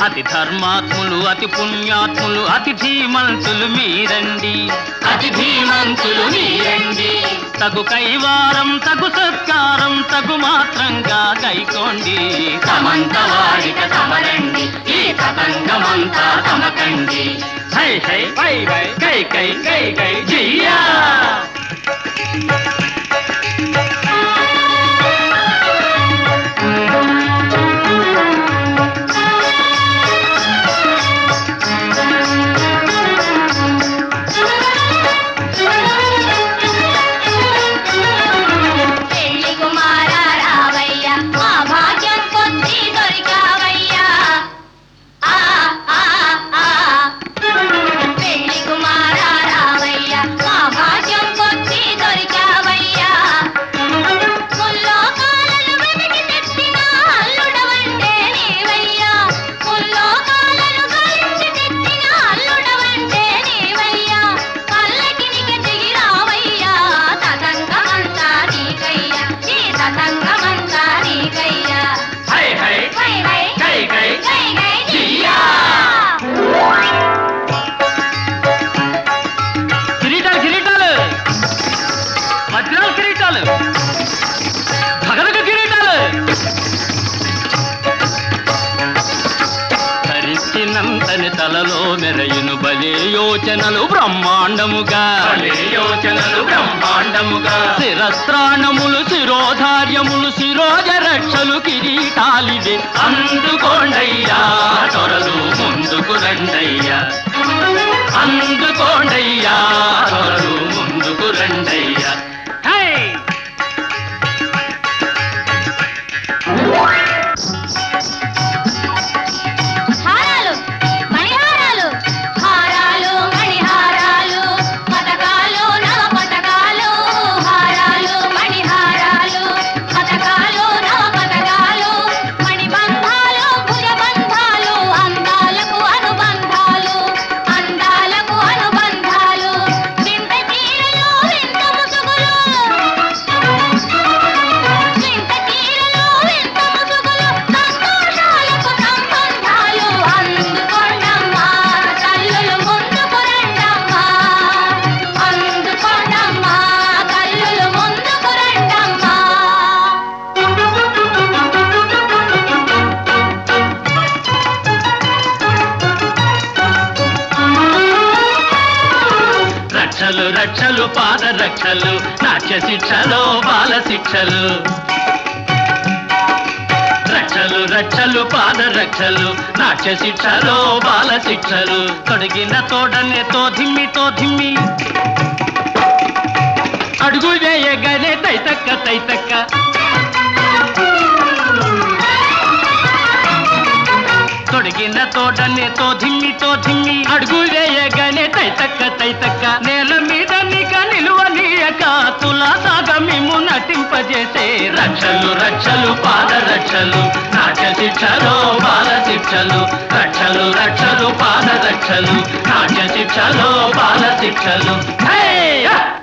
అతి ధర్మాత్ములు అతి పుణ్యాత్ములు అతి ధీమంతులు మీరండి అతి ధీమంతులు మీరండి తగు కైవారం తగు సత్కారం తగు మాత్రంగా కైకోండి తమంత వాడిక తమరండి ఈ తతంగమంతా తమకండి హై హై వై వై కై కై కై కై జియా పెళ్లి కుమారా రావయ్య మా భాగ్యం కొద్ది దొరికావయ్యా ఆ ఆ ఆ పెళ్లి కుమారా రావయ్య మా భాగ్యం కొద్ది దొరికావయ్యా ముల్లోకాలను వెతికి తెచ్చిన అల్లుడవంటే నీవయ్యా ముల్లోకాలను గాలించి తెచ్చిన అల్లుడవంటే నీవయ్యా పల్లకినికి దిగి రావయ్యా తతంగమంతా నీకయ్యా ఈ తతంగమంతా నీకయ్యా హై హై వై వై కై కై గై గై జియా కిరీటాలు కిరీటాలు వజ్రాల కిరీటాలు భగదక కిరీటాలు ధరించినంతని తలలో మెరయును బలే యోచనలు బ్రహ్మాండముగా భలే యోచనలు బ్రహ్మాండముగా శిరస్త్రాణములు శిరోధార్యములు శిరోజ రక్షలు కిరీటాలివే అందుకోండయ్యా త్వరలు ముందుకు రండయ్యా అందుకోండయ్యా త్వరలు ముందుకు రండయ్యా హై! హారాలు మణిహారాలు హారాలు మణిహారాలు పతకాలు నవ పతకాలు హారాలు మణిహారాలు పతకాలు నవ పతకాలు మణిబంధాలు భుజబంధాలు అందాలకు అనుబంధాలు అందాలకు అనుబంధాలు వింత తీరలు వింత ముసుగులు వింత తీరలు వింత ముసుగులు సంతోషాలకు సంబంధాలు అందుకోండమ్మా తల్లులు ముందుకు రండమ్మా అందుకోండమ్మా తల్లులు ముందుకు రండమ్మా రక్షలు రక్షలు పాద రక్షలు నాట్య శిక్షలు బాల శిక్షలు రక్షలు రక్షలు పాద రక్షలు నాట్య శిక్షలు బాల శిక్షలు తొడిగిన తోడనే తోధిమ్మి తోధిమ్మి అడుగు వేయగానే తైతక్క తైతక్క తొడిగిన తోడనే తోధిమ్మి తోధిమ్మి అడుగు వేయగానే తైతక్క తైతక్క నేల మీద నిక నిలువనీయక తులా సాగమిము నటింపజేసే రక్షలు రక్షలు పాద రక్షలు నాట్య శిక్షలు బాల శిక్షలు రక్షలు రక్షలు పాద రక్షలు నాట్య శిక్షలు బాల శిక్షలు హే!